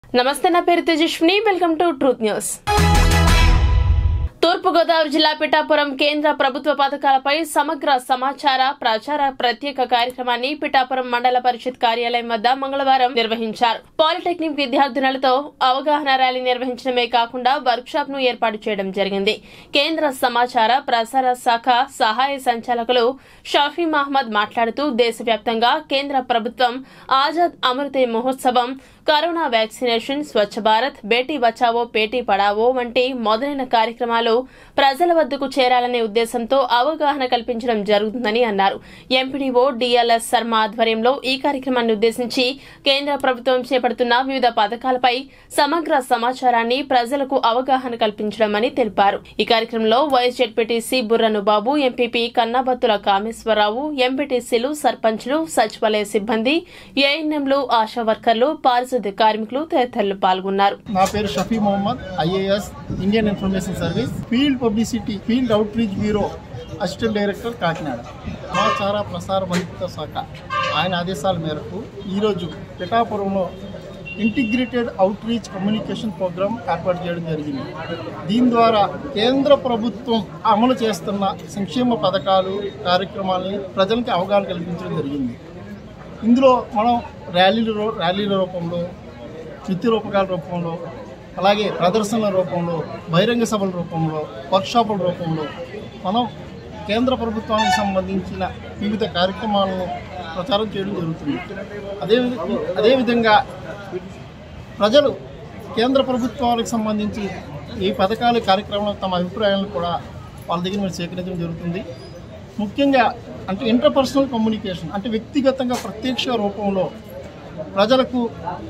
నమస్తే నా పేరు Tejaswini welcome to Truth News Turpu Godavari జిల్లా పిఠాపురం కేంద్ర ప్రభుత్వ పథకాలపై సమగ్ర సమాచార ప్రచార ప్రత్యేక కార్యక్రమాన్ని పిఠాపురం మండల పరిషత్ కార్యాలయం వద్ద మంగళవారం నిర్వహించారు పాలిటెక్నిక్ విద్యార్థినులతో అవగాహన ర్యాలీ నిర్వహించడమే కాకుండా వర్క్ షాప్ ను ఏర్పాటు చేయడం జరిగింది కేంద్ర సమాచార ప్రసార శాఖ సహాయ సంచాలకులు షాఫీ మహమ్మద్ మాట్లాడుతూ దేశవ్యాప్తంగా కేంద్ర ప్రభుత్వం ఆజాద్ అమృత మహోత్సవం కరోనా వ్యాక్సినేషన్ స్వచ్ఛ భారత్ బేటీ బచావో బేటీ పడావో వంటి మొదలైన కార్యక్రమాలు ప్రజల వద్దకు చేరాలనే ఉద్దేశంతో అవగాహన కల్పించడం జరుగుతుందని అన్నారు ఎంపీడీఓ డిఎల్ఎస్ శర్మ ఆధ్వర్యంలో ఈ కార్యక్రమాన్ని ఉద్దేశించి కేంద్ర ప్రభుత్వం చేపడుతున్న వివిధ పథకాలపై సమగ్ర సమాచారాన్ని ప్రజలకు అవగాహన కల్పించడమని తెలిపారు ఈ కార్యక్రమంలో వైఎస్ జెడ్పీటీసీ బుర్రను బాబు ఎంపీపీ కన్నాబత్తుల కామేశ్వరరావు ఎంపీటీసీలు సర్పంచ్లు సచివాలయ సిబ్బంది ఏఎన్ఎంలు ఆశా వర్కర్లు పారిశుద్ధ్య కార్మికులు తదితరులు పాల్గొన్నారు నా పేరు Shafi Mohammed IAS Indian information service field publicity field outreach bureau assistant director Kakinada సమాచార ప్రసార మంత్రిత్వ శాఖ ఆయన ఆదేశాల మేరకు ఈరోజు పిఠాపురంలో integrated outreach communication programme ఏర్పాటు చేయడం జరిగింది దీని ద్వారా కేంద్ర ప్రభుత్వం అమలు చేస్తున్న సంక్షేమ పథకాలు కార్యక్రమాలని ప్రజలకి అవగాహన కల్పించడం జరిగింది ఇందులో మనం ర్యాలీల రూ- ర్యాలీల రూపంలో నృత్య రూపకాల రూపంలో అలాగే ప్రదర్శనల రూపంలో బహిరంగ సభల రూపంలో వర్క్షాపుల రూపంలో మనం కేంద్ర ప్రభుత్వానికి సంబంధించిన వివిధ కార్యక్రమాలను ప్రచారం చేయడం జరుగుతుంది అదే అదేవిధంగా ప్రజలు కేంద్ర ప్రభుత్వాలకు సంబంధించి ఈ పథకాల కార్యక్రమాలు తమ అభిప్రాయాలను కూడా వాళ్ళ దగ్గర మీరు సేకరించడం జరుగుతుంది ముఖ్యంగా అంటే ఇంటర్పర్సనల్ కమ్యూనికేషన్ అంటే వ్యక్తిగతంగా ప్రత్యక్ష రూపంలో ప్రజలకు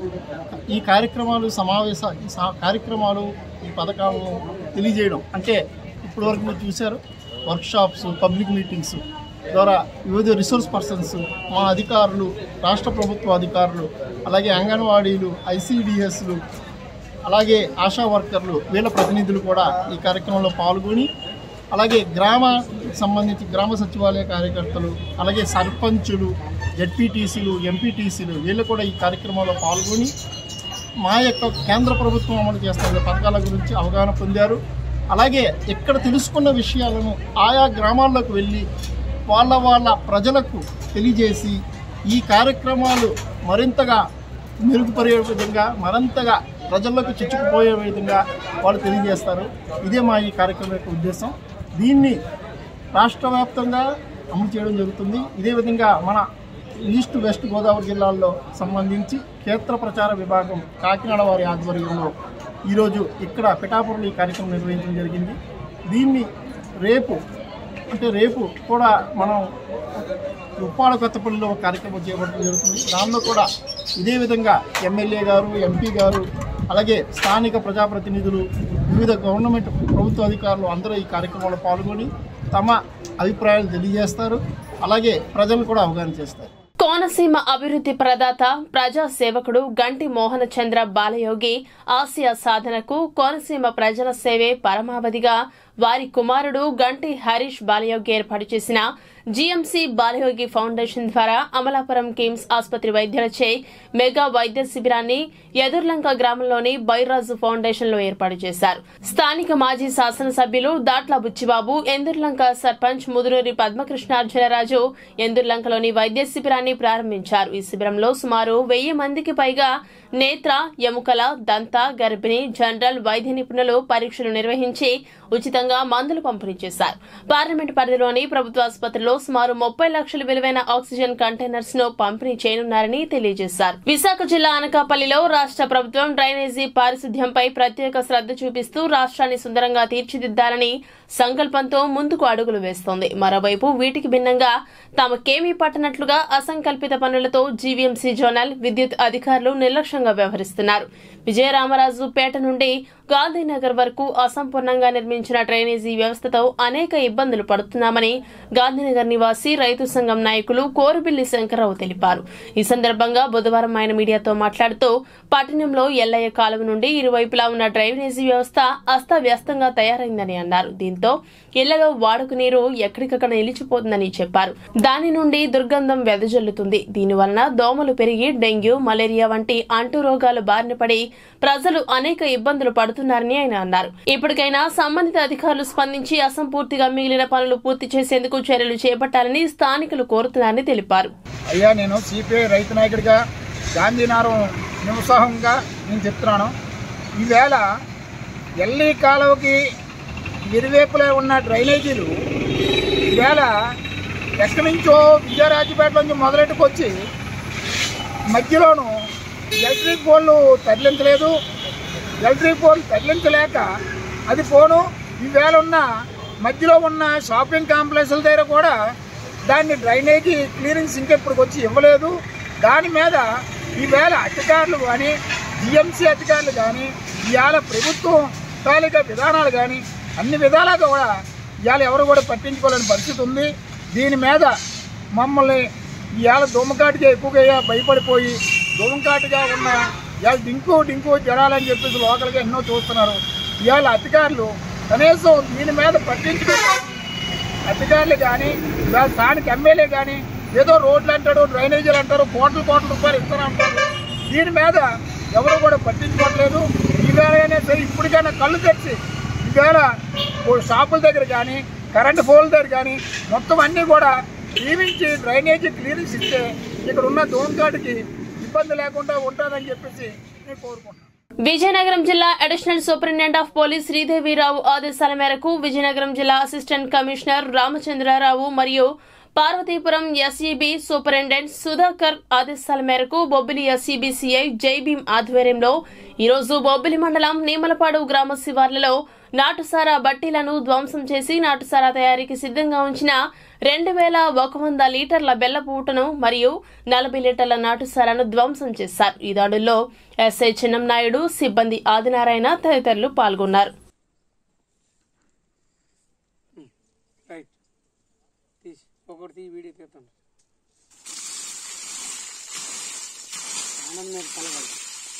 ఈ కార్యక్రమాలు సమావేశ ఈ సా- కార్యక్రమాలు ఈ పథకాలను తెలియజేయడం అంటే ఇప్పటివరకు మీరు చూశారు వర్క్షాప్స్ పబ్లిక్ మీటింగ్స్ ద్వారా వివిధ రిసోర్స్ పర్సన్స్ మా అధికారులు రాష్ట్ర ప్రభుత్వ అధికారులు అలాగే అంగన్వాడీలు ఐసీడిఎస్లు అలాగే ఆశా వర్కర్లు వీళ్ళ ప్రతినిధులు కూడా ఈ కార్యక్రమంలో పాల్గొని అలాగే గ్రామ సంబంధించి గ్రామ సచివాలయ కార్యకర్తలు అలాగే సర్పంచులు జడ్పీటీసీలు ఎంపీటీసీలు వీళ్ళు కూడా ఈ కార్యక్రమంలో పాల్గొని మా యొక్క కేంద్ర ప్రభుత్వం అమలు చేస్తున్న పథకాల గురించి అవగాహన పొందారు అలాగే ఇక్కడ తెలుసుకున్న విషయాలను ఆయా గ్రామాల్లోకి వెళ్ళి వాళ్ళ వాళ్ళ ప్రజలకు తెలియజేసి ఈ కార్యక్రమాలు మరింతగా మెరుగుపడే విధంగా మరింతగా ప్రజల్లోకి చిచ్చుకుపోయే విధంగా వాళ్ళు తెలియజేస్తారు ఇదే మా ఈ కార్యక్రమం యొక్క ఉద్దేశం దీన్ని రాష్ట్ర వ్యాప్తంగా అమలు చేయడం జరుగుతుంది ఇదే విధంగా మన ఈస్ట్ వెస్ట్ గోదావరి జిల్లాల్లో సంబంధించి క్షేత్ర ప్రచార విభాగం కాకినాడ వారి ఆధ్వర్యంలో ఈరోజు ఇక్కడ పిఠాపురంలో ఈ కార్యక్రమం నిర్వహించడం జరిగింది దీన్ని రేపు అంటే రేపు కూడా మనం ఉప్పాడ కొత్తపల్లిలో ఒక కార్యక్రమం చేపట్టడం జరుగుతుంది దానిలో కూడా ఇదే విధంగా ఎమ్మెల్యే గారు ఎంపీ గారు అలాగే స్థానిక ప్రజాప్రతినిధులు వివిధ గవర్నమెంట్ ప్రభుత్వ అధికారులు అందరూ ఈ కార్యక్రమంలో పాల్గొని తమ అభిప్రాయాలు తెలియజేస్తారు అలాగే ప్రజలను కూడా అవగాహన చేస్తారు కోనసీమ అభివృద్ధి ప్రదాత ప్రజా సేవకుడు గంటి మోహన చంద్ర బాలయోగి ఆసియా సాధనకు కోనసీమ ప్రజల సేవే పరమావధిగా వారి కుమారుడు గంటి హరీష్ బాలయోగి ఏర్పాటు చేసిన జీఎంసీ బాలయోగి ఫౌండేషన్ ద్వారా అమలాపురం కిమ్స్ ఆసుపత్రి వైద్యులచే మెగా వైద్య శిబిరాన్ని ఎదుర్లంక గ్రామంలోని బైరాజు ఫౌండేషన్ లో ఏర్పాటు చేశారు స్థానిక మాజీ శాసనసభ్యులు దాట్ల బుచ్చిబాబు ఎందుర్లంక సర్పంచ్ ముదునూరి పద్మకృష్ణార్జునరాజు ఎందుర్లంకలోని వైద్య శిబిరాన్ని ప్రారంభించారు ఈ శిబిరంలో సుమారు వెయ్యి మందికి పైగా నేత్ర ఎముకల దంత గర్భిణి జనరల్ వైద్య నిపుణులు పరీక్షలు నిర్వహించి ఉచితంగా మందులు పంపిణీ చేశారు పార్లమెంట్ పరిధిలోని ప్రభుత్వ ఆసుపత్రిలో సుమారు ముప్పై లక్షల విలువైన ఆక్సిజన్ కంటైనర్స్ ను పంపిణీ చేయనున్నారని తెలియజేశారు విశాఖ జిల్లా అనకాపల్లిలో రాష్ట్ర ప్రభుత్వం డ్రైనేజీ పారిశుద్ధ్యంపై ప్రత్యేక శ్రద్ధ చూపిస్తూ రాష్ట్రాన్ని సుందరంగా తీర్చిదిద్దాలని సంకల్పంతో ముందుకు అడుగులు వేస్తోంది మరోవైపు వీటికి భిన్నంగా తమకేమీ పట్టనట్లుగా అసంకల్పిత పనులతో జీవీఎంసీ జోనల్ విద్యుత్ అధికారులు నిర్లక్ష్యంగా వ్యవహరిస్తున్నారు విజయరామరాజు పేట నుండి గాంధీనగర్ వరకు అసంపూర్ణంగా నిర్మించిన డ్రైనేజీ వ్యవస్థతో అనేక ఇబ్బందులు పడుతున్నామని గాంధీనగర్ నివాసి రైతు సంఘం నాయకులు కోరుబిల్లి శంకర్రావు తెలిపారు ఈ సందర్భంగా బుధవారం ఆయన మీడియాతో మాట్లాడుతూ పట్టణంలో ఎల్లయ్య కాలువ నుండి ఇరువైపులా ఉన్న డ్రైనేజీ వ్యవస్థ అస్తవ్యస్తంగా తయారైందని అన్నారు దీంతో ఇళ్లలో వాడుక నీరు ఎక్కడికక్కడ నిలిచిపోతుందని చెప్పారు దాని నుండి దుర్గంధం వెదజల్లుతుంది దీనివలన దోమలు పెరిగి డెంగ్యూ మలేరియా వంటి అంటు రోగాలు బారిన పడి ప్రజలు అనేక ఇబ్బందులు పడుతున్నారని ఆయన అన్నారు ఇప్పటికైనా సంబంధిత అధికారులు స్పందించి అసంపూర్తిగా మిగిలిన పనులు పూర్తి చేసేందుకు చర్యలు చేపట్టాలని స్థానికులు కోరుతున్నారని తెలిపారు అయ్యా నేను సిపిఐ రైతు నాయకుడిగా గాంధీనగరం నిరుత్సాహంగా నేను చెప్తున్నాను ఈవేళ ఎల్లి కాలువకి ఇరువైపులా ఉన్న డ్రైనేజీలు ఈవేళ ఎక్కడి నుంచో విజయరాజపేట నుంచి మొదలెట్టుకొచ్చి మధ్యలోను ఎలక్ట్రిక్ పోల్లు తరలించలేదు ఎలక్ట్రిక్ పోల్ తరలించలేక అది పోను ఈవేళ ఉన్న మధ్యలో ఉన్న షాపింగ్ కాంప్లెక్స్ల దగ్గర కూడా దాన్ని డ్రైనేజీ క్లియరెన్స్ ఇంకెప్పటికి వచ్చి ఇవ్వలేదు దాని మీద ఈవేళ అధికారులు కానీ జిఎంసీ అధికారులు కానీ ఇవాళ ప్రభుత్వం తాలూకా విధానాలు కానీ అన్ని విధాలుగా కూడా ఇవాళ ఎవరు కూడా పట్టించుకోలేని పరిస్థితి ఉంది దీని మీద మమ్మల్ని ఇవాళ దోమకాటుగా ఎక్కువగా భయపడిపోయి దోమకాటుగా ఉన్న ఇవాళ డింకు డింకు జ్వరాలని చెప్పేసి లోకల్గా ఎన్నో చూస్తున్నారు ఇవాళ అధికారులు కనీసం దీని మీద పట్టించుకోవాలి అధికారులు కానీ ఇవాళ స్థానిక ఎమ్మెల్యే కానీ ఏదో రోడ్లు అంటాడు డ్రైనేజీలు అంటారు కోట్ల కోట్ల రూపాయలు ఇస్తాను అంటారు దీని మీద ఎవరు కూడా పట్టించుకోవట్లేదు ఈవేళైనా సరే ఇప్పటికైనా కళ్ళు తెచ్చి ఈవేళ ఓ షాపుల దగ్గర కానీ కరెంటు పోల్ దగ్గర కానీ మొత్తం అన్నీ కూడా దీవించి డ్రైనేజీ క్లియరెన్స్ ఇస్తే ఇక్కడ ఉన్న దోమకాటికి ఇబ్బంది లేకుండా ఉంటుందని చెప్పేసి నేను కోరుకుంటున్నాను విజయనగరం జిల్లా additional superintendent of police Sridevi Rao ఆదేశాల మేరకు విజయనగరం జిల్లా అసిస్టెంట్ కమిషనర్ రామచంద్రారావు మరియు పార్వతీపురం ఎస్ఈబి సూపరింటెండెంట్ సుధాకర్ ఆదేశాల మేరకు బొబ్బిలి ఎస్ఈబి సిఐ జైభీం ఆధ్వర్యంలో ఈరోజు బొబ్బిలి మండలం నీమలపాడు గ్రామ శివార్లలో నాటుసారా బట్టీలను ధ్వంసం చేసి నాటుసారా తయారీకి సిద్ధంగా ఉంచిన రెండు వేల ఒక వంద లీటర్ల బెల్లపు ఊటను మరియు నలభై లీటర్ల నాటుసారాను ధ్వంసం చేశారు ఈ దాడుల్లో ఎస్ఐ చిన్నంనాయుడు సిబ్బంది ఆదినారాయణ తదితరులు పాల్గొన్నారు రైట్ తీసి ఒకటి తీ వీడియో తీస్తాను ఆనందం మీద కలగాలి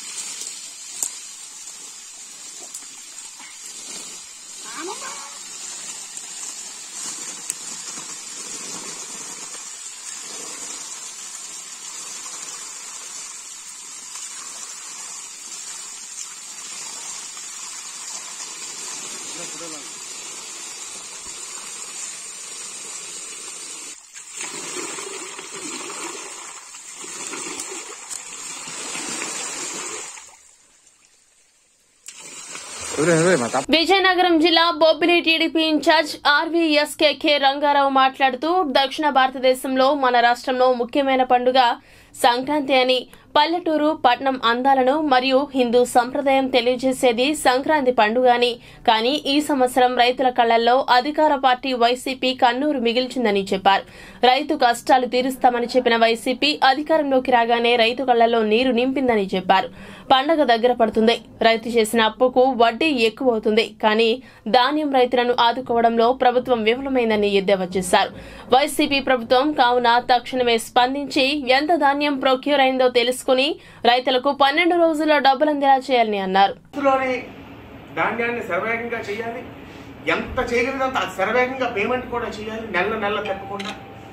విజయనగరం జిల్లా Bobbili TDP in charge RVSKK Rangarao మాట్లాడుతూ దక్షిణ భారతదేశంలో మన రాష్ట్రంలో ముఖ్యమైన పండుగ సంక్రాంతి అని పల్లెటూరు పట్నం అందాలను మరియు హిందూ సంప్రదాయం తెలియజేసేది సంక్రాంతి పండుగ అని కానీ ఈ సంవత్సరం రైతుల కళ్లల్లో అధికార పార్టీ వైసీపీ కన్నూరు మిగిల్చిందని చెప్పారు రైతు కష్టాలు తీరుస్తామని చెప్పిన వైసీపీ అధికారంలోకి రాగానే రైతు కళ్లలో నీరు నింపిందని చెప్పారు పండగ దగ్గర పడుతుంది రైతు చేసిన అప్పుకు వడ్డీ ఎక్కువ అవుతుంది కానీ ధాన్యం రైతులను ఆదుకోవడంలో ప్రభుత్వం విఫలమైందని ఎద్దేవా చేశారు వైసీపీ ప్రభుత్వం కావున తక్షణమే స్పందించి ఎంత ధాన్యం ప్రొక్యూర్ అయిందో తెలుసుకుని రైతులకు పన్నెండు రోజుల్లో డబ్బులు అందేలా చేయాలని అన్నారు లోనే ధాన్యాన్ని శరవేగంగా చేయాలి ఎంత చేయగలిగినంత అది శరవేగంగా పేమెంట్ కూడా చేయాలి నెల నెల తప్పకుండా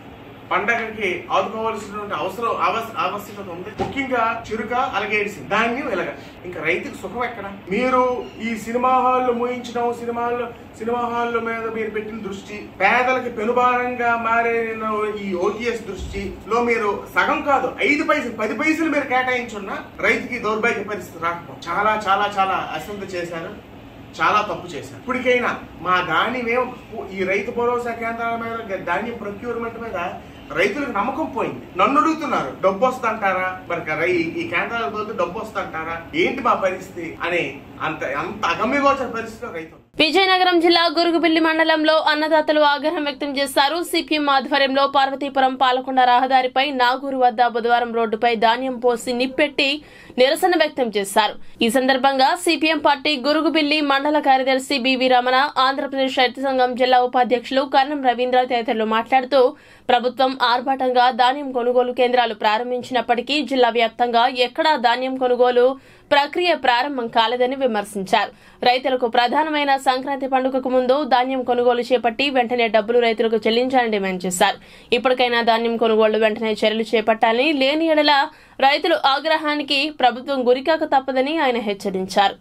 పండగకి ఆదుకోవాల్సినటువంటి అవసరం ఆవస్- ఆవశ్యకత ఉంది ముఖ్యంగా చురుక అలాగే ఇడిసింది ధాన్యం ఇలాగ ఇంకా రైతుకు సుఖం ఎక్కడ మీరు ఈ సినిమా హాల్లో మూయించడం సినిమాల్లో సినిమా హాల్లో మీద మీరు పెట్టిన దృష్టి పేదలకి పెనుభారంగా మారిన ఈ ఓటీఎస్ దృష్టిలో మీరు సగం కాదు ఐదు పైసలు పది పైసలు మీరు కేటాయించున్న రైతుకి దౌర్భాగ్య పరిస్థితి రాకపో చాలా చాలా చాలా అశ్రద్ధ చేశారు చాలా తప్పు చేశారు ఇప్పటికైనా మా ధాన్యమేం ఈ రైతు భరోసా కేంద్రాల మీద ధాన్యం ప్రొక్యూర్మెంట్ మీద రైతులకు నమ్మకం పోయింది నన్ను అడుగుతున్నారు డబ్బు వస్తుంటారా మరి రై- ఈ కేంద్రాలకు పోతే డబ్బు వస్తుంటారా ఏంటి మా పరిస్థితి అని అంత అంత అగమ్యగోచర పరిస్థితిలో రైతు విజయనగరం జిల్లా గురుగుబిల్లి మండలంలో అన్నదాతలు ఆగ్రహం వ్యక్తం చేశారు సిపిఎం ఆధ్వర్యంలో పార్వతీపురం పాలకొండ రహదారిపై నాగూరు వద్ద బుధవారం రోడ్డుపై ధాన్యం పోసి నిప్పెట్టి నిరసన వ్యక్తం చేశారు ఈ సందర్భంగా సిపిఎం పార్టీ గురుగుబిల్లి మండల కార్యదర్శి బివి రమణ ఆంధ్రప్రదేశ్ రైతు సంఘం జిల్లా ఉపాధ్యక్షులు కర్ణం రవీంద్ర తదితరులు మాట్లాడుతూ ప్రభుత్వం ఆర్భాటంగా ధాన్యం కొనుగోలు కేంద్రాలు ప్రారంభించినప్పటికీ జిల్లా వ్యాప్తంగా ఎక్కడా ధాన్యం కొనుగోలు ప్రక్రియ ప్రారంభం కాలేదని విమర్శించారు రైతులకు ప్రధానమైన సంక్రాంతి పండుగకు ముందు ధాన్యం కొనుగోలు చేపట్టి వెంటనే డబ్బులు రైతులకు చెల్లించాలని డిమాండ్ చేశారు ఇప్పటికైనా ధాన్యం కొనుగోలు వెంటనే చర్యలు చేపట్టాలని లేని ఎడల రైతులు ఆగ్రహానికి ప్రభుత్వం గురికాక తప్పదని ఆయన హెచ్చరించారు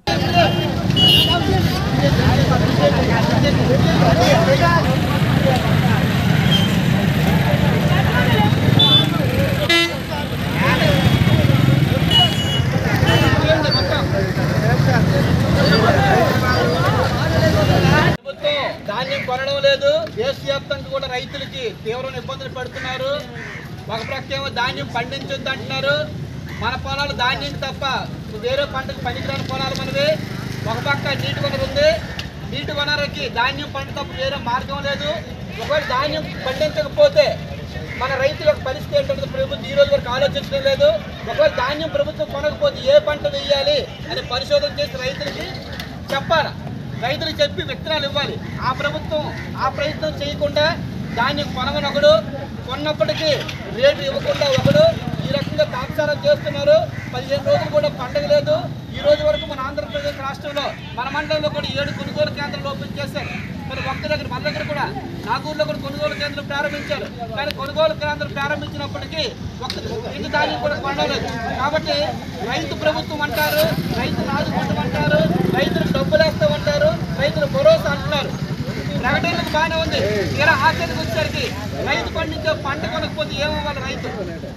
ప్రభుత్వం ధాన్యం కొనడం లేదు దేశవ్యాప్తంగా కూడా రైతులకి తీవ్రమైన ఇబ్బందులు పెడుతున్నారు ఒక ప్రక్కేమో ధాన్యం పండించొద్దు అంటున్నారు మన పొలాలు ధాన్యం తప్ప వేరే పంటకు పనికిరాని పొలాలు మనవి ఒక పక్క నీటి వనరు ఉంది నీటి వనరుకి ధాన్యం పంట తప్ప వేరే మార్గం లేదు ఒకవేళ ధాన్యం పండించకపోతే మన రైతుల యొక్క పరిస్థితి ఏంటంటే ప్రభుత్వం ఈ రోజు వరకు ఆలోచించడం లేదు ఒకవేళ ధాన్యం ప్రభుత్వం కొనకపోతే ఏ పంట వేయాలి అని పరిశోధన చేసి రైతులకి చెప్పాలి రైతులకు చెప్పి విత్తనాలు ఇవ్వాలి ఆ ప్రభుత్వం ఆ ప్రయత్నం చేయకుండా ధాన్యం కొనమని ఒకడు కొన్నప్పటికీ రేటు ఇవ్వకుండా ఒకడు ఈ రకంగా తాత్సారం చేస్తున్నారు పదిహేను రోజులు కూడా పండగ లేదు ఈ రోజు వరకు మన ఆంధ్రప్రదేశ్ రాష్ట్రంలో మన మండలంలో కూడా ఏడు కొనుగోలు కేంద్రాలు ఓపెన్ చేశారు మరి ఒక్క దగ్గర మన దగ్గర కూడా నాగూరులో కూడా కొనుగోలు కేంద్రం ప్రారంభించారు కానీ కొనుగోలు కేంద్రం ప్రారంభించినప్పటికీ ఒక్క ఇంటి ధాన్యం కూడా కొనడం లేదు కాబట్టి రైతు ప్రభుత్వం అంటారు రైతు ఆదుకుంటామంటారు రైతులకు డబ్బులు వేస్తామంటారు రైతులు భరోసా అంటున్నారు ప్రకటనలకు బాగానే ఉంది తీరా ఆచరణకు వచ్చేసరికి రైతు పండించే పంట కొనకపోతే ఏమవ్వాలి రైతు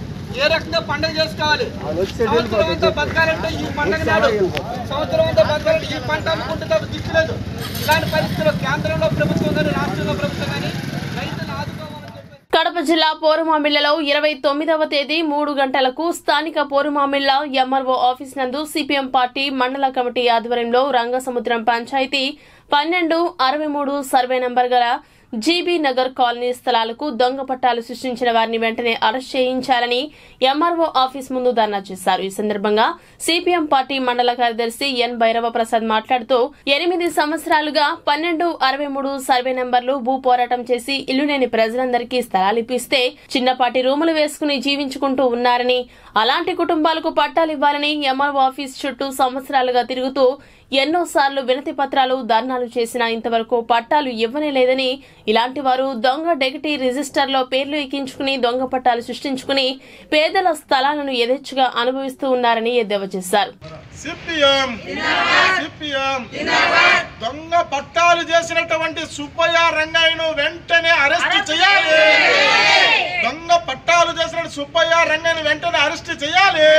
ఏ రకంగా పండుగ చేసుకోవాలి సంవత్సరం అంతా బతకాలంటే ఈ పండుగ నాడు సంవత్సరం అంతా బతకాలంటే ఈ పంట అమ్ముకుంటే తప్ప దిక్కులేదు ఇలాంటి పరిస్థితుల్లో కేంద్రంలో ప్రభుత్వం కానీ రాష్ట్రంలో ప్రభుత్వం కానీ రైతులు ఆదుకోవాలని చెప్పి కడప జిల్లా పోరుమామిళ్లలో ఇరవై తొమ్మిదవ తేదీ మూడు గంటలకు స్థానిక పోరుమామిళ్ల ఎంఆర్ఓ ఆఫీస్ నందు సిపిఎం పార్టీ మండల కమిటీ ఆధ్వర్యంలో రంగసముద్రం పంచాయతీ పన్నెండు అరవై మూడు సర్వే నంబర్ గల జీబీ నగర్ కాలనీ స్థలాలకు దొంగ పట్టాలు సృష్టించిన వారిని వెంటనే అరెస్ట్ చేయించాలని ఎంఆర్ఓ ఆఫీస్ ముందు ధర్నా చేశారు ఈ సందర్భంగా సిపిఎం పార్టీ మండల కార్యదర్శి ఎన్ భైరవ ప్రసాద్ మాట్లాడుతూ ఎనిమిది సంవత్సరాలుగా పన్నెండు అరవై మూడు సర్వే నంబర్లు భూ పోరాటం చేసి ఇల్లు లేని ప్రజలందరికీ స్థలాలు ఇప్పిస్తే చిన్నపాటి రూములు వేసుకుని జీవించుకుంటూ ఉన్నారని అలాంటి కుటుంబాలకు పట్టాలు ఇవ్వాలని ఎంఆర్ఓ ఆఫీస్ చుట్టూ సంవత్సరాలుగా తిరుగుతూ ఎన్నోసార్లు వినతి పత్రాలు ధర్నాలు చేసినా ఇంతవరకు పట్టాలు ఇవ్వనే లేదని ఇలాంటి వారు దొంగ డెగటి రిజిస్టర్లో పేర్లు ఎక్కించుకుని దొంగ పట్టాలు సృష్టించుకుని పేదల స్థలాలను యథేచ్ఛగా అనుభవిస్తూ ఉన్నారని ఎద్దేవా చేశారు సిపిఎం సిపిఎం దొంగ పట్టాలు చేసినటువంటి సుబ్బయ్య రంగయ్యను వెంటనే అరెస్ట్ చేయాలి దొంగ పట్టాలు చేసిన సుబ్బయ్య రంగయ్యను వెంటనే అరెస్ట్ చేయాలి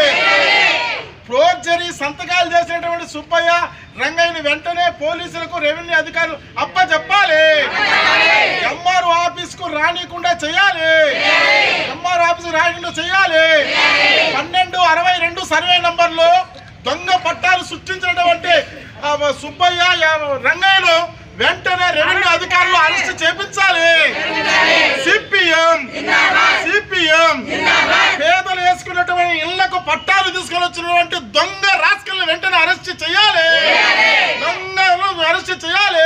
ఫోర్జరీ సంతకాలు చేసినటువంటి సుబ్బయ్య రంగయ్యని వెంటనే పోలీసులకు రెవెన్యూ అధికారులు అప్పచెప్పాలి ఎంఆర్ ఆఫీస్ కు రానికుండా చేయాలి ఎంఆర్ ఆఫీస్ రానికుండా చేయాలి పన్నెండు అరవై రెండు సర్వే నంబర్లో దొంగ పట్టాలు సృష్టించినటువంటి ఆ, సుబ్బయ్య యా- రంగయ్యను వెంటనే రెవెన్యూ అధికారులు అరెస్ట్ చేపించాలి సిపిఎం సిపిఎం పేదలు వేసుకున్నటువంటి ఇళ్లకు పట్టాలు తీసుకొని వచ్చినటువంటి దొంగ రాజకీయాలను వెంటనే అరెస్ట్ చేయాలి దొంగలను అరెస్ట్ చేయాలి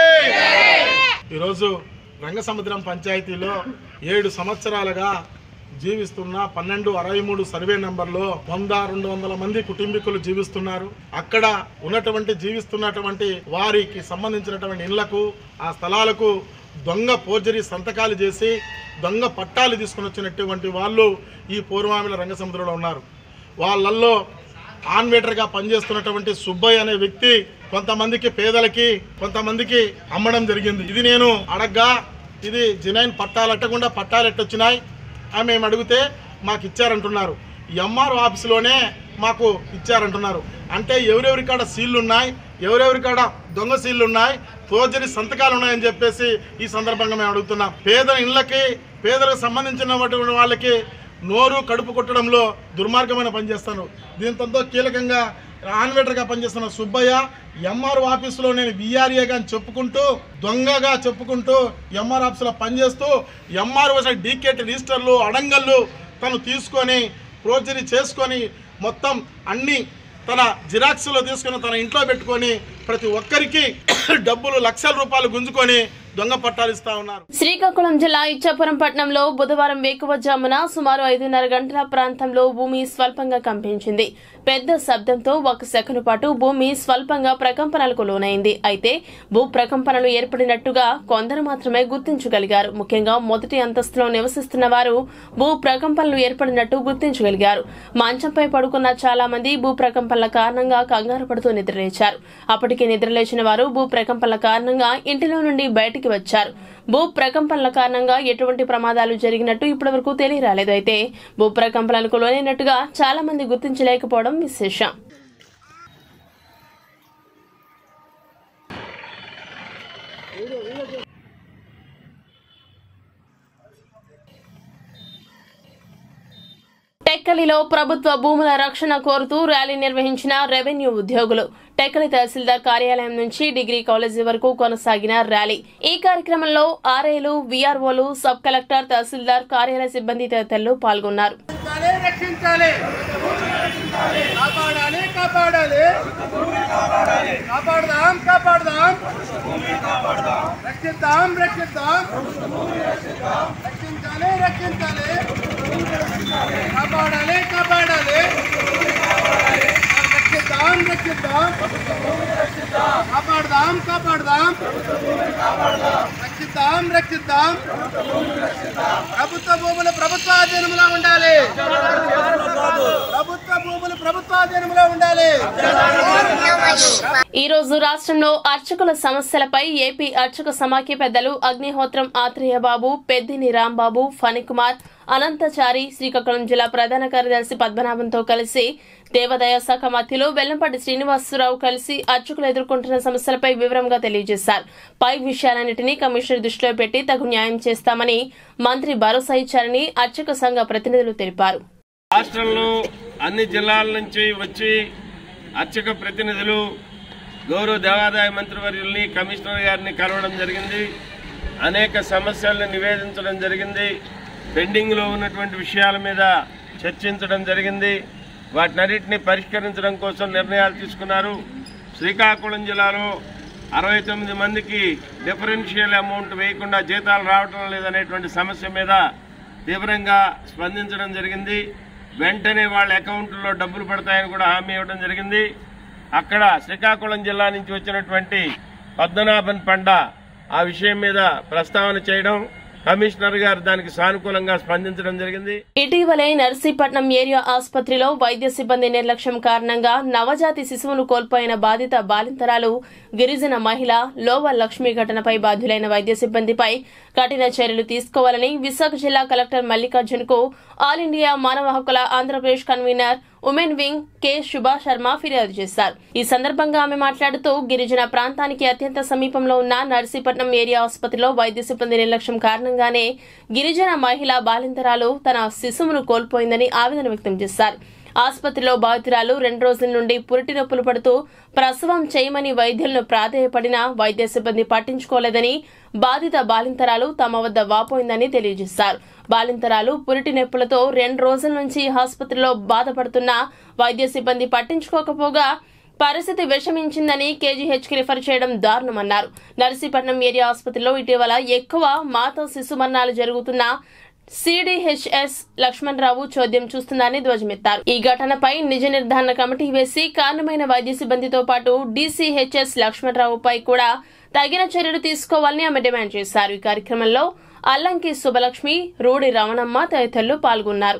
ఈరోజు రంగసముద్రం పంచాయతీలో ఏడు సంవత్సరాలుగా జీవిస్తున్న పన్నెండు అరవై మూడు సర్వే నంబర్లో వంద రెండు వందల మంది కుటుంబీకులు జీవిస్తున్నారు అక్కడ ఉన్నటువంటి జీవిస్తున్నటువంటి వారికి సంబంధించినటువంటి ఇళ్లకు ఆ స్థలాలకు దొంగ పోర్జరీ సంతకాలు చేసి దొంగ పట్టాలు తీసుకుని వచ్చినటువంటి వాళ్ళు ఈ పూర్వామిల రంగసముద్రంలో ఉన్నారు వాళ్ళల్లో ఆన్వేటర్గా పనిచేస్తున్నటువంటి సుబ్బయ్య అనే వ్యక్తి కొంతమందికి పేదలకి కొంతమందికి అమ్మడం జరిగింది ఇది నేను అడగ్గా ఇది జినైన్ పట్టాలు అట్టకుండా పట్టాలు ఎట్టొచ్చినాయి అని మేము అడిగితే మాకు ఇచ్చారంటున్నారు ఎంఆర్ ఆఫీసులోనే మాకు ఇచ్చారంటున్నారు అంటే ఎవరెవరి కాడ సీళ్ళు ఉన్నాయి ఎవరెవరి కాడ దొంగ సీళ్ళు ఉన్నాయి ఫోర్జరీ సంతకాలు ఉన్నాయని చెప్పేసి ఈ సందర్భంగా మేము అడుగుతున్నాం పేద ఇళ్ళకి పేదలకు సంబంధించినటువంటి వాళ్ళకి నోరు కడుపు కొట్టడంలో దుర్మార్గమైన పని చేస్తాను దీంతో కీలకంగా ఆన్వేటర్గా పనిచేస్తున్న సుబ్బయ్య ఎంఆర్ ఆఫీసులో నేను విఆర్ఏగా అని చెప్పుకుంటూ దొంగగా చెప్పుకుంటూ ఎంఆర్ ఆఫీసులో పనిచేస్తూ ఎంఆర్ డీకేట్ రిజిస్టర్లు అడంగళ్ళు తను తీసుకొని ప్రోజరీ చేసుకొని మొత్తం అన్ని తన జిరాక్స్లో తీసుకుని తన ఇంట్లో పెట్టుకొని ప్రతి ఒక్కరికి డబ్బులు లక్షల రూపాయలు గుంజుకొని దొంగ పట్టాలు ఇస్తా ఉన్నారు శ్రీకాకుళం జిల్లా ఇచ్చాపురం పట్టణంలో బుధవారం వేకువజామున సుమారు ఐదున్నర గంటల ప్రాంతంలో భూమి స్వల్పంగా కంపించింది పెద్ద శబ్దంతో ఒక సెకను పాటు భూమి స్వల్పంగా ప్రకంపనలకు లోనైంది అయితే భూ ప్రకంపనలు ఏర్పడినట్టుగా కొందరు మాత్రమే గుర్తించగలిగారు ముఖ్యంగా మొదటి అంతస్తులో నివసిస్తున్న వారు భూ ప్రకంపనలు ఏర్పడినట్టు గుర్తించగలిగారు మంచంపై పడుకున్న చాలా మంది భూ ప్రకంపనల కారణంగా కంగారు పడుతూ నిద్రలేచారు అప్పటికే నిద్రలేచిన వారు భూ ప్రకంపనల కారణంగా ఇంటిలో నుండి బయటికి వచ్చారు భూ ప్రకంపనల కారణంగా ఎటువంటి ప్రమాదాలు జరిగినట్టు ఇప్పటివరకు తెలియరాలేదు అయితే భూ ప్రకంపనలకు లోనైనట్టుగా చాలా మంది గుర్తించలేకపోవడం విశేషం టెక్కలిలో ప్రభుత్వ భూముల రక్షణ కోరుతూ ర్యాలీ నిర్వహించిన రెవెన్యూ ఉద్యోగులు టెక్కలి తహసీల్దార్ కార్యాలయం నుంచి డిగ్రీ కాలేజీ వరకు కొనసాగిన ర్యాలీ ఈ కార్యక్రమంలో ఆర్ఏలు వీఆర్ఓలు సబ్ కలెక్టర్ తహసీల్దార్ కార్యాలయ సిబ్బంది తదితరులు పాల్గొన్నారు రక్షించాలి కాపాడాలి కాపాడాలి కాపాడదాం కాపాడదాం రక్షిద్దాం రక్షిద్దాం రక్షించాలి రక్షించాలి కాపాడాలి కాపాడాలి రక్షిద్దాం రక్షిద్దాం కాపాడదాం కాపాడదాం రక్షిద్దాం రక్షిద్దాం ప్రభుత్వ భూములు ప్రభుత్వాధీనంలో ఉండాలి ప్రభుత్వ భూములు ప్రభుత్వాధీనంలో ఉండాలి ఈ రోజు రాష్ట్రంలో అర్చకుల సమస్యలపై ఏపీ అర్చక సమాఖ్య పెద్దలు అగ్నిహోత్రం ఆత్రేయబాబు పెద్దిని రాంబాబు ఫణికుమార్ అనంతచారి శ్రీకాకుళం జిల్లా ప్రధాన కార్యదర్శి పద్మనాభంతో కలిసి దేవాదాయ శాఖ మధ్యలో వెల్లంపల్లి శ్రీనివాసరావు కలిసి అర్చకులు ఎదుర్కొంటున్న సమస్యలపై వివరంగా తెలియజేశారు పై విషయాలన్నింటినీ కమిషనర్ దృష్టిలో పెట్టి తగు న్యాయం చేస్తామని మంత్రి భరోసా ఇచ్చారని అర్చక సంఘ ప్రతినిధులు తెలిపారు రాష్ట్రంలో అన్ని జిల్లాల నుంచి వచ్చి అర్చక ప్రతినిధులు గౌరవ దేవాదాయ మంత్రివర్యుల్ని కమిషనర్ గారిని కలవడం జరిగింది అనేక సమస్యలను నివేదించడం జరిగింది పెండింగ్లో ఉన్నటువంటి విషయాల మీద చర్చించడం జరిగింది వాటినన్నింటినీ పరిష్కరించడం కోసం నిర్ణయాలు తీసుకున్నారు శ్రీకాకుళం జిల్లాలో అరవై తొమ్మిది మందికి డిఫరెన్షియల్ అమౌంట్ వేయకుండా జీతాలు రావడం లేదనేటువంటి సమస్య మీద తీవ్రంగా స్పందించడం జరిగింది వెంటనే వాళ్ళ అకౌంట్లో డబ్బులు పడతాయని కూడా హామీ ఇవ్వడం జరిగింది అక్కడ శ్రీకాకుళం జిల్లా నుంచి వచ్చినటువంటి పద్మనాభన్ పండ ఆ విషయం మీద ప్రస్తావన చేయడం కమిషనర్ గారు దానికి సానుకూలంగా స్పందించడం జరిగింది ఇటీవలే నర్సీపట్నం ఏరియా ఆసుపత్రిలో వైద్య సిబ్బంది నిర్లక్ష్యం కారణంగా నవజాతి శిశువును కోల్పోయిన బాధిత బాలింతరాలు గిరిజన మహిళ లోవర్ లక్ష్మి ఘటనపై బాధ్యులైన వైద్య సిబ్బందిపై కఠిన చర్యలు తీసుకోవాలని విశాఖ జిల్లా కలెక్టర్ మల్లికార్జున్ కు ఆల్ ఇండియా మానవ హక్కుల Andhra Pradesh convener women wing K Shubha Sharma ఫిర్యాదు చేశారు ఈ సందర్భంగా ఆమె మాట్లాడుతూ గిరిజన ప్రాంతానికి అత్యంత సమీపంలో ఉన్న నర్సీపట్నం ఏరియా ఆసుపత్రిలో వైద్య సిబ్బంది నిర్లక్ష్యం కారణంగానే గిరిజన మహిళ బాలింతరాలు తన శిశువును కోల్పోయిందని ఆవేదన వ్యక్తం చేశారు ఆసుపత్రిలో బాధితురాలు రెండు రోజుల నుండి పురిటి నొప్పులు పడుతూ ప్రసవం చేయమని వైద్యులను ప్రాధేయపడినా వైద్య సిబ్బంది పట్టించుకోలేదని బాధిత బాలింతరాలు తమ వద్ద వాపోయిందని తెలియజేశారు బాలింతరాలు పురిటి నొప్పులతో రెండు రోజుల నుంచి ఆసుపత్రిలో బాధపడుతున్న వైద్య సిబ్బంది పట్టించుకోకపోగా పరిస్థితి విషమించిందని కేజీహెచ్కి రిఫర్ చేయడం దారుణమన్నారు నర్సీపట్నం ఏరియా ఆసుపత్రిలో ఇటీవల ఎక్కువ మాతా శిశు మరణాలు జరుగుతున్న సిడిహెచ్ఎస్ లక్ష్మణరావు చోద్యం చూస్తుందని ధ్వజమెత్తారు ఈ ఘటనపై నిజ నిర్ధారణ కమిటీ వేసి కారణమైన వైద్య సిబ్బందితో పాటు డీసీహెచ్ఎస్ లక్ష్మణరావుపై కూడా తగిన చర్యలు తీసుకోవాలని ఆమె డిమాండ్ చేశారు ఈ కార్యక్రమంలో అల్లంకి శుభలక్ష్మి రూడి రమణమ్మ తదితరులు పాల్గొన్నారు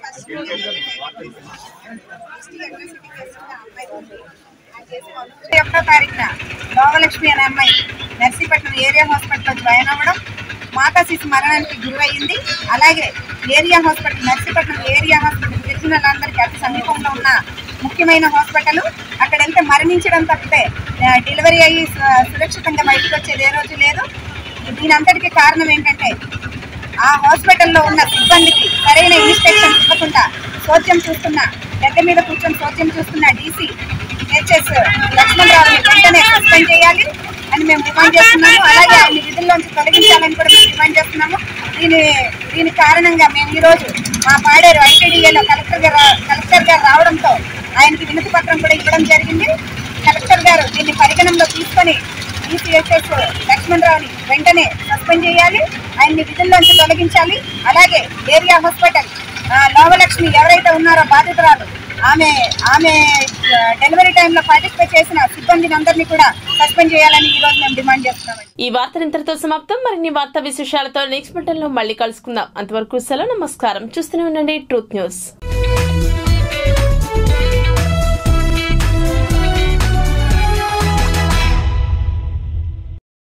ఒకటో తారీఖున లోవలక్ష్మి అనే అమ్మాయి నర్సీపట్నం ఏరియా హాస్పిటల్లో జాయిన్ అవ్వడం మాతా శిశు మరణానికి గురైంది అలాగే area hospital Narsipatnam area hospital గిరిజనులందరికీ అతి సమీపంలో ఉన్న ముఖ్యమైన హాస్పిటల్ అక్కడ వెళ్తే మరణించడం తప్పితే ఆ, డెలివరీ అయ్యి సు- సురక్షితంగా బయటకు వచ్చేది ఏ రోజు లేదు దీని అంతటికి కారణం ఏంటంటే ఆ హాస్పిటల్లో ఉన్న సిబ్బందికి సరైన ఇన్స్ట్రక్షన్ ఇవ్వకుండా సోద్యం చూస్తున్న గద్దె మీద కూర్చొని సోద్యం చూస్తున్న డీసీ హెచ్ఎస్ లక్ష్మణరావుని వెంటనే సస్పెండ్ చేయాలి అని మేము డిమాండ్ చేస్తున్నాము అలాగే ఆయన విధుల్లోంచి తొలగించాలని కూడా మేము డిమాండ్ చేస్తున్నాము దీని దీని కారణంగా మేము ఈరోజు మా పాడేరు ఐటీడీఏలో కలెక్టర్ గారు కలెక్టర్ గారు రావడంతో ఆయనకి వినతి పత్రం కూడా ఇవ్వడం జరిగింది కలెక్టర్ గారు దీన్ని పరిగణనలో తీసుకొని ఈసీఎస్ఎస్ లక్ష్మణరావుని వెంటనే సస్పెండ్ చేయాలి ఆయన్ని విధుల్లోంచి తొలగించాలి అలాగే ఏరియా హాస్పిటల్ ఆ, లోవలక్ష్మి ఎవరైతే ఉన్నారో బాధితురాలు ఆమె ఆమె ఆ, డెలివరీ టైంలో పార్టిసిపేట్ చేసిన సిబ్బందిని అందరినీ కూడా సస్పెండ్ చేయాలని ఈ రోజు మేము డిమాండ్ చేస్తున్నాం ఈ వార్త ఇంతటితో సమాప్తం మరిన్ని వార్తా విశేషాలతో నెక్స్ట్ బటన్ లో మళ్ళీ కలుసుకుందాం అంతవరకు సెలవు నమస్కారం చూస్తూనే ఉండండి ట్రూత్ న్యూస్